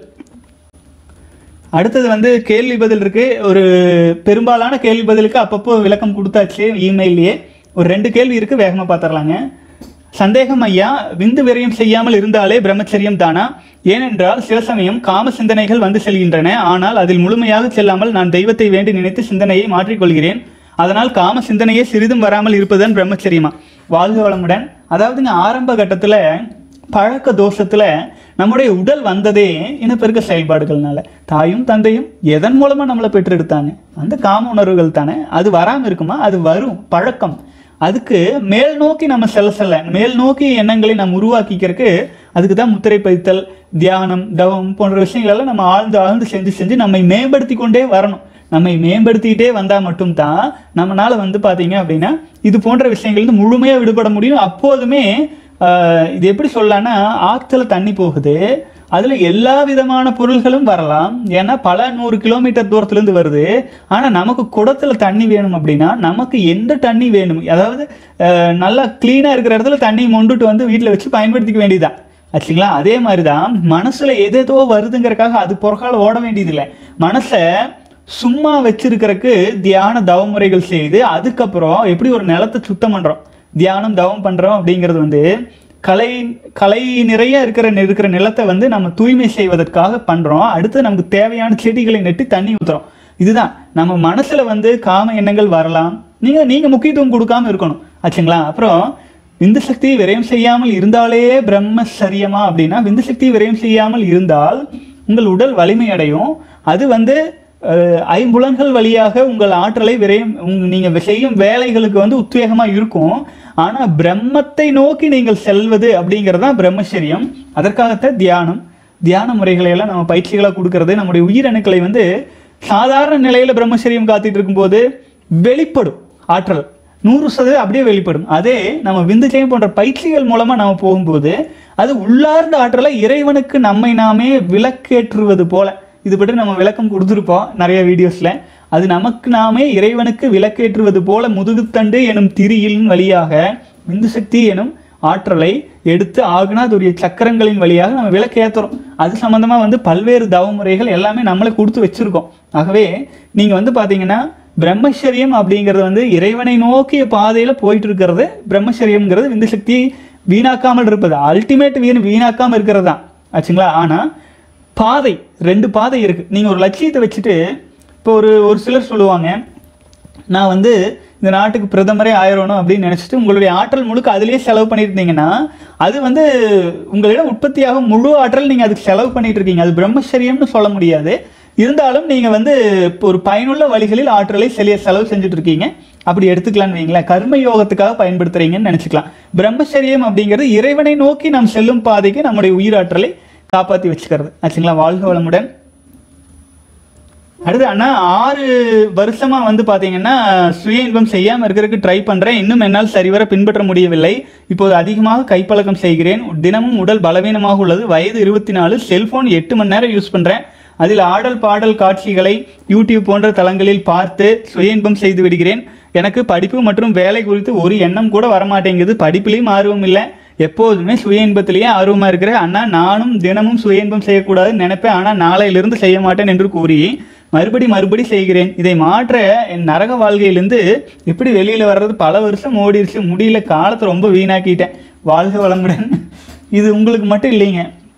Speaker 1: அடுத்தது வந்து கேள்வி பதில் இருக்கு ஒரு பெரும்பாலான கேள்வி பதிலுக்கு அப்பப்போ விளக்கம் கொடுத்தாச்சு இமெயிலேயே ஒரு ரெண்டு கேள்வி இருக்கு வேகமா பார்த்துடலாங்க சந்தேகம் ஐயா விந்து விரயம் செய்யாமல் இருந்தாலே பிரம்மச்சரியம் தானா ஏனென்றால் சில சமயம் காம சிந்தனைகள் வந்து செல்கின்றன ஆனால் அதில் முழுமையாக செல்லாமல் நான் தெய்வத்தை வேண்டி நினைத்து சிந்தனையை மாற்றிக்கொள்கிறேன் அதனால் காம சிந்தனையே சிறிதும் வராமல் இருப்பதுதான் பிரம்மச்சரியமா வாழ்க வளமுடன் அதாவதுங்க ஆரம்ப கட்டத்துல பழக்க தோஷத்துல நம்முடைய உடல் வந்ததே இனப்பெருக்க செயல்பாடுகள்னால தாயும் தந்தையும் எதன் மூலமா நம்மளை பெற்றெடுத்தாங்க அந்த காம உணர்வுகள் தானே அது வராம இருக்குமா அது வரும் பழக்கம் அதுக்கு மேல் நோக்கி நம்ம செல்ல செல்ல மேல் நோக்கி எண்ணங்களை நம்ம உருவாக்கிக்கிறதுக்கு அதுக்கு தான் முத்திரை பதித்தல் தியானம் தவம் போன்ற விஷயங்கள் எல்லாம் நம்ம ஆழ்ந்து ஆழ்ந்து செஞ்சு செஞ்சு நம்மை மேம்படுத்தி கொண்டே வரணும் நம்மை மேம்படுத்திக்கிட்டே வந்தால் மட்டும்தான் நம்மளால வந்து பார்த்தீங்க அப்படின்னா இது போன்ற விஷயங்கள் வந்து முழுமையாக விடுபட முடியும் அப்போதுமே ஆஹ், இது எப்படி சொல்லலாம்னா ஆற்றுல தண்ணி போகுது அதில் எல்லா விதமான பொருள்களும் வரலாம் ஏன்னா பல நூறு கிலோமீட்டர் தூரத்துலேருந்து வருது ஆனால் நமக்கு குடத்தில் தண்ணி வேணும் அப்படின்னா நமக்கு எந்த தண்ணி வேணும் அதாவது ஆஹ், நல்லா க்ளீனாக இருக்கிற இடத்துல தண்ணி மொண்டுட்டு வந்து வீட்டில் வச்சு பயன்படுத்திக்க வேண்டியதுதான் ஆச்சுங்களா அதே மாதிரி தான் மனசில் எதேதோ வருதுங்கிறக்காக அது பொறக்கால ஓட வேண்டியதில்லை மனசை சும்மா வச்சிருக்கிறதுக்கு தியான தவமுறைகள் செய்து அதுக்கப்புறம் எப்படி ஒரு நிலத்தை சுத்தம் பண்ணுறோம் தியானம் தவம் பண்ணுறோம் அப்படிங்கிறது வந்து கலை கலை நிறைய இருக்கிற இருக்கிற நிலத்தை வந்து நம்ம தூய்மை செய்வதற்காக பண்ணுறோம் அடுத்து நமக்கு தேவையான செடிகளை நட்டு தண்ணி ஊற்றுறோம் இதுதான் நம்ம மனசில் வந்து காம எண்ணங்கள் வரலாம் நீங்கள் நீங்கள் முக்கியத்துவம் கொடுக்காம இருக்கணும் ஆச்சுங்களா அப்புறம் விந்து சக்தி விரயம் செய்யாமல் இருந்தாலே பிரம்மச்சரியமா அப்படின்னா விந்து சக்தி விரயம் செய்யாமல் இருந்தால் உங்கள் உடல் வலிமை அடையும் அது வந்து அஹ், ஐம்புலன்கள் வழியாக உங்கள் ஆற்றலை விரயம் உங்க- நீங்க செய்யும் வேலைகளுக்கு வந்து உத்வேகமா இருக்கும் ஆனா பிரம்மத்தை நோக்கி நீங்கள் செல்வது அப்படிங்கிறது தான் பிரம்மச்சரியம் அதற்காகத்தான் தியானம் தியான முறைகளை எல்லாம் நம்ம பயிற்சிகளாக கொடுக்கறது நம்முடைய உயிரணுக்களை வந்து சாதாரண நிலையில பிரம்மச்சரியம் காத்துட்டு இருக்கும்போது வெளிப்படும் ஆற்றல் நூறு சதவீதம் அப்படியே வெளிப்படும் அதே நம்ம விந்துஜயம் போன்ற பயிற்சிகள் மூலமா நம்ம போகும்போது அது உள்ளார்ந்த ஆற்றலை இறைவனுக்கு நம்மை நாமே விளக்கேற்றுவது போல இது பற்றி நம்ம விளக்கம் கொடுத்துருப்போம் நிறைய வீடியோஸ்ல அது நமக்கு நாமே இறைவனுக்கு விளக்கேற்றுவது போல முதுகுத்தண்டு எனும் திரியின் வழியாக விந்து சக்தி எனும் ஆற்றலை எடுத்து ஆகுனாதுரிய சக்கரங்களின் வழியாக நம்ம விளக்கேற்றுறோம் அது சம்பந்தமா வந்து பல்வேறு தவமுறைகள் எல்லாமே நம்மளே கொடுத்து வச்சிருக்கோம் ஆகவே நீங்க வந்து பாத்தீங்கன்னா பிரம்மச்சரியம் அப்படிங்கிறது வந்து இறைவனை நோக்கிய பாதையில போயிட்டு இருக்கிறது பிரம்மச்சரியம்ங்கிறது விந்து சக்தியை வீணாக்காமல் இருப்பது அல்டிமேட் வீண் வீணாக்காம இருக்கிறது தான் ஆச்சுங்களா ஆனா பாதை ரெண்டு பாதை இருக்கு நீங்க ஒரு லட்சியத்தை வச்சுட்டு இப்போ ஒரு ஒரு சிலர் சொல்லுவாங்க நான் வந்து இந்த நாட்டுக்கு பிரதமரே ஆயிரணும் அப்படின்னு நினைச்சிட்டு உங்களுடைய ஆற்றல் முழுக்க அதிலேயே செலவு பண்ணியிருந்தீங்கன்னா அது வந்து உங்களிடம் உற்பத்தியாகும் முழு ஆற்றல் நீங்க அதுக்கு செலவு பண்ணிட்டு இருக்கீங்க அது பிரம்மச்சரியம்னு சொல்ல முடியாது இருந்தாலும் நீங்க வந்து இப்போ ஒரு பயனுள்ள வழிகளில் ஆற்றலை செலிய செலவு செஞ்சுட்டு இருக்கீங்க அப்படி எடுத்துக்கலாம்னு வைங்களேன் கர்ம யோகத்துக்காக பயன்படுத்துறீங்கன்னு நினைச்சுக்கலாம் பிரம்மச்சரியம் அப்படிங்கிறது இறைவனை நோக்கி நாம் செல்லும் பாதைக்கு நம்முடைய உயிராற்றலை காப்பாற்றி வச்சுக்கிறது ஆச்சுங்களா வாழ்க வளமுடன் அடுத்து அண்ணா ஆறு வருஷமா வந்து பாத்தீங்கன்னா சுய இன்பம் செய்யாம இருக்கிறதுக்கு ட்ரை பண்றேன் இன்னும் என்னால் சரிவர பின்பற்ற முடியவில்லை இப்போது அதிகமாக கைப்பழக்கம் செய்கிறேன் தினமும் உடல் பலவீனமாக உள்ளது வயது இருபத்தி நாலு செல்போன் எட்டு மணி நேரம் யூஸ் பண்றேன் அதில் ஆடல் பாடல் காட்சிகளை யூடியூப் போன்ற தளங்களில் பார்த்து சுய இன்பம் செய்து விடுகிறேன் எனக்கு படிப்பு மற்றும் வேலை குறித்து ஒரு எண்ணம் கூட வரமாட்டேங்குது படிப்புலேயும் ஆர்வம் இல்லை எப்போதுமே சுய இன்பத்திலேயே ஆர்வமா இருக்கிறேன் அண்ணா நானும் தினமும் சுய இன்பம் செய்யக்கூடாதுன்னு நினைப்பேன் ஆனால் நாளையிலிருந்து செய்ய மாட்டேன் என்று கூறி மறுபடி மறுபடி செய்கிறேன் இதை மாற்ற என் நரக வாழ்க்கையிலிருந்து எப்படி வெளியில வர்றது பல வருஷம் ஓடிடுச்சு முடியல காலத்தை ரொம்ப வீணாக்கிட்டேன் வாழ்க வளமுடன் இது உங்களுக்கு மட்டும் இல்லைங்க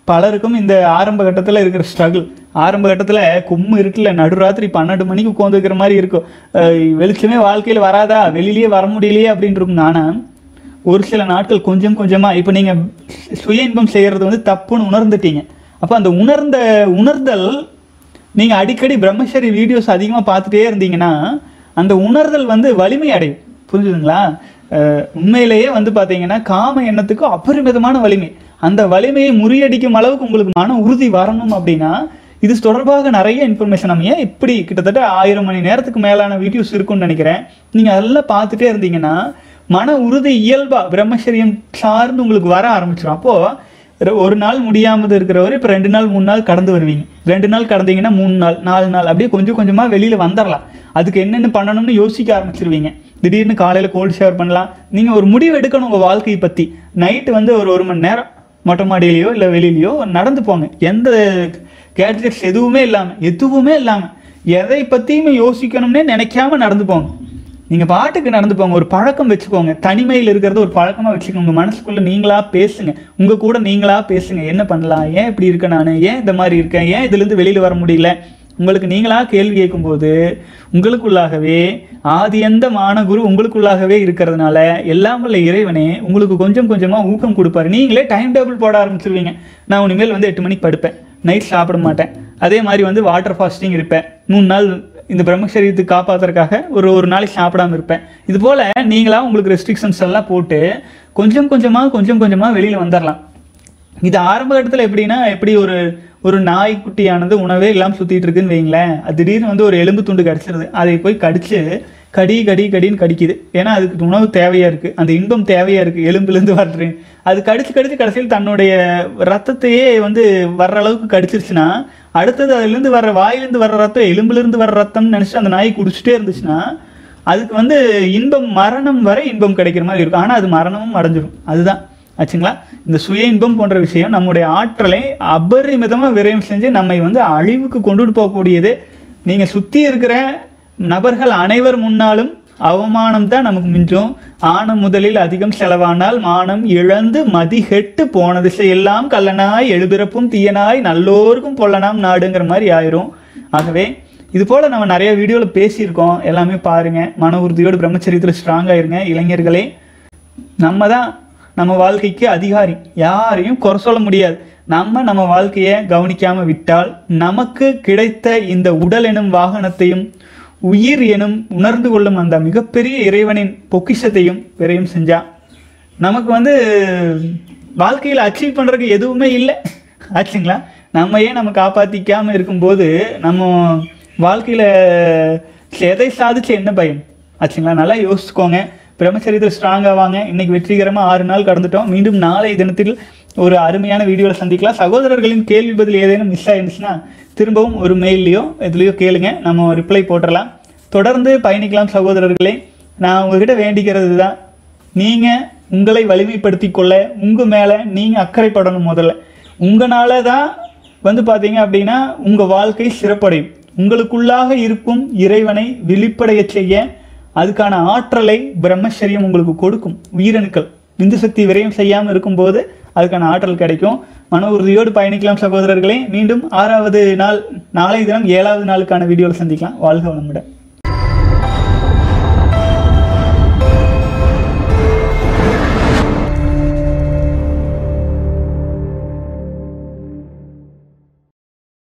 Speaker 1: பலருக்கும் இந்த ஆரம்ப கட்டத்தில் இருக்கிற ஸ்ட்ரகிள் ஆரம்ப கட்டத்தில் கும்மு இருக்குல்ல நடுராத்திரி பன்னெண்டு மணிக்கு உட்காந்துக்கிற மாதிரி இருக்கும் அஹ் வெளிச்சமே வாழ்க்கையில் வராதா வெளியிலேயே வர முடியலையே அப்படின்னு இருக்கும் நானா ஒரு சில நாட்கள் கொஞ்சம் கொஞ்சமாக இப்போ நீங்கள் சுய இன்பம் செய்கிறது வந்து தப்புன்னு உணர்ந்துட்டீங்க அப்போ அந்த உணர்ந்த உணர்தல் நீங்கள் அடிக்கடி பிரம்மச்சரி வீடியோஸ் அதிகமாக பார்த்துட்டே இருந்தீங்கன்னா அந்த உணர்தல் வந்து வலிமை அடையும் புரிஞ்சுதுங்களா அஹ் உண்மையிலேயே வந்து பார்த்தீங்கன்னா காம எண்ணத்துக்கு அபரிமிதமான வலிமை அந்த வலிமையை முறியடிக்கும் அளவுக்கு உங்களுக்கு மன உறுதி வரணும் அப்படின்னா இது தொடர்பாக நிறைய இன்ஃபர்மேஷன் நம்ம ஏன் இப்படி கிட்டத்தட்ட ஆயிரம் மணி நேரத்துக்கு மேலான வீடியோஸ் இருக்கும்னு நினைக்கிறேன் நீங்கள் அதெல்லாம் பார்த்துட்டே இருந்தீங்கன்னா மன உறுதி இயல்பா பிரம்மச்சரியம் சார்ந்து உங்களுக்கு வர ஆரம்பிச்சிடும் அப்போது ஒரு- ஒரு நாள் முடியாமது இருக்கிறவர் இப்போ ரெண்டு நாள் மூணு நாள் கடந்து வருவீங்க ரெண்டு நாள் கடந்தீங்கன்னா மூணு நாள் நாலு நாள் அப்படியே கொஞ்சம் கொஞ்சமாக வெளியில் வந்துடலாம் அதுக்கு என்னென்ன பண்ணணும்னு யோசிக்க ஆரம்பிச்சிருவீங்க திடீர்னு காலையில் கோல்டு ஷவர் பண்ணலாம் நீங்கள் ஒரு முடிவு எடுக்கணும் உங்கள் வாழ்க்கையை பற்றி நைட்டு வந்து ஒரு ஒரு மணி நேரம் மொட்டை மாடியிலையோ இல்லை வெளியிலையோ நடந்து போங்க எந்த கேட்ஜெட்ஸ் எதுவுமே இல்லாமல் எதுவுமே இல்லாமல் எதை பற்றியுமே யோசிக்கணும்னே நினைக்காம நடந்து போங்க நீங்கள் பாட்டுக்கு நடந்து போங்க ஒரு பழக்கம் வச்சுக்கோங்க தனிமையில் இருக்கிறது ஒரு பழக்கமாக வச்சுக்கோங்க உங்கள் மனசுக்குள்ளே நீங்களா பேசுங்க உங்கள் கூட நீங்களா பேசுங்க என்ன பண்ணலாம் ஏன் இப்படி இருக்கேன் நான் ஏன் இந்த மாதிரி இருக்கேன் ஏன் இதுலேருந்து வெளியில் வர முடியல உங்களுக்கு நீங்களா கேள்வி கேட்கும்போது உங்களுக்குள்ளாகவே ஆதி எந்த மானகுரு உங்களுக்குள்ளாகவே இருக்கிறதுனால எல்லாம் வல்ல இறைவனே உங்களுக்கு கொஞ்சம் கொஞ்சமாக ஊக்கம் கொடுப்பாரு நீங்களே டைம் டேபிள் போட ஆரம்பிச்சிருவீங்க நான் இனிமேல் வந்து எட்டு மணிக்கு படுப்பேன் நைட் சாப்பிட மாட்டேன் அதே மாதிரி வந்து வாட்டர் ஃபாஸ்டிங் இருப்பேன் மூணு நாள் இந்த பிரம்மச்சரியத்துக்கு காப்பாத்துறதுக்காக ஒரு ஒரு நாளைக்கு சாப்பிடாம இருப்பேன் இது போல நீங்களா உங்களுக்கு ரெஸ்ட்ரிக்ஷன்ஸ் எல்லாம் போட்டு கொஞ்சம் கொஞ்சமாக கொஞ்சம் கொஞ்சமாக வெளியில் வந்துடலாம் இது ஆரம்ப கட்டத்தில் எப்படின்னா எப்படி ஒரு ஒரு நாய்க்குட்டியானது உணவே இல்லாமல் சுற்றிட்டு இருக்குன்னு வைங்களேன் அது திடீர்னு வந்து ஒரு எலும்பு துண்டு கடிச்சிருது அதை போய் கடிச்சு கடி கடி கடின்னு கடிக்குது ஏன்னா அதுக்கு உணவு தேவையாக இருக்குது அந்த இன்பம் தேவையாக இருக்குது எலும்புலேருந்து வர்றேன் அது கடிச்சு கடிச்சு கடைசியில் தன்னுடைய ரத்தத்தையே வந்து வர்ற அளவுக்கு கடிச்சிருச்சுன்னா அடுத்தது அதுலேருந்து வர்ற வாயிலேருந்து வர்ற ரத்தம் எலும்புலேருந்து வர்ற ரத்தம்னு நினச்சி அந்த நாய் குடிச்சிட்டே இருந்துச்சுன்னா அதுக்கு வந்து இன்பம் மரணம் வரை இன்பம் கிடைக்கிற மாதிரி இருக்கும் ஆனால் அது மரணமும் அடைஞ்சிடும் அதுதான் ஆச்சுங்களா இந்த சுய இன்பம் போன்ற விஷயம் நம்முடைய ஆற்றலை அபரிமிதமாக விரயம் செஞ்சு நம்மை வந்து அழிவுக்கு கொண்டுட்டு போகக்கூடியது நீங்கள் சுற்றி இருக்கிற நபர்கள் அனைவர் முன்னாலும் அவமானம் தான் நமக்கு மிஞ்சும் ஆனம் முதலில் அதிகம் செலவானால் மானம் இழந்து மதிகெட்டு போன திசையெல்லாம் கள்ளனாய் எழுபிறப்பும் தீயனாய் நல்லோருக்கும் பொல்லனாம் நாடுங்கிற மாதிரி ஆயிரும் ஆகவே இது போல நம்ம நிறைய வீடியோவில் பேசியிருக்கோம் எல்லாமே பாருங்க மன உறுதியோடு பிரம்மச்சரியத்தில் ஸ்ட்ராங்காக இருங்க இளைஞர்களே நம்ம தான் நம்ம வாழ்க்கைக்கு அதிகாரி யாரையும் குறை சொல்ல முடியாது நம்ம நம்ம வாழ்க்கையை கவனிக்காம விட்டால் நமக்கு கிடைத்த இந்த உடல் எனும் வாகனத்தையும் உயிர் எனும் உணர்ந்து கொள்ளும் அந்த மிகப்பெரிய இறைவனின் பொக்கிஷத்தையும் விரையும் செஞ்சா நமக்கு வந்து வாழ்க்கையில் அச்சீவ் பண்ணுறதுக்கு எதுவுமே இல்லை ஆச்சுங்களா நம்ம ஏன் நம்ம காப்பாற்றிக்காமல் இருக்கும்போது நம்ம வாழ்க்கையில் எதை சாதிச்சு என்ன பயன் ஆச்சுங்களா நல்லா யோசிச்சுக்கோங்க பிரம்மச்சரியத்தில் ஸ்ட்ராங்காக வாங்க இன்னைக்கு வெற்றிகரமாக ஆறு நாள் கடந்துட்டோம் மீண்டும் நாளை தினத்தில் ஒரு அருமையான வீடியோவில் சந்திக்கலாம் சகோதரர்களின் கேள்வி பதில் ஏதேனும் மிஸ் ஆயிருந்துச்சுன்னா திரும்பவும் ஒரு மெயிலையோ எதுலேயோ கேளுங்க நம்ம ரிப்ளை போட்டுடலாம் தொடர்ந்து பயணிக்கலாம் சகோதரர்களே நான் உங்ககிட்ட வேண்டிக்கிறது தான் நீங்கள் உங்களை வலிமைப்படுத்தி கொள்ள உங்கள் மேலே நீங்கள் அக்கறைப்படணும் முதல்ல உங்களால தான் வந்து பார்த்தீங்க அப்படின்னா உங்கள் வாழ்க்கை சிறப்படையும் உங்களுக்குள்ளாக இருக்கும் இறைவனை வெளிப்படைய செய்ய அதுக்கான ஆற்றலை பிரம்மச்சரியம் உங்களுக்கு கொடுக்கும் உயிரணுக்கள் விந்து சக்தி விரயம் செய்யாமல் இருக்கும்போது அதுக்கான ஆற்றல் கிடைக்கும் மன உறுதியோடு பயணிக்கலாம் சகோதரர்களே மீண்டும் ஆறாவது நாள் நாளை தினம் ஏழாவது நாளுக்கான வீடியோவில் சந்திக்கலாம் வாழ்க வளமுடன்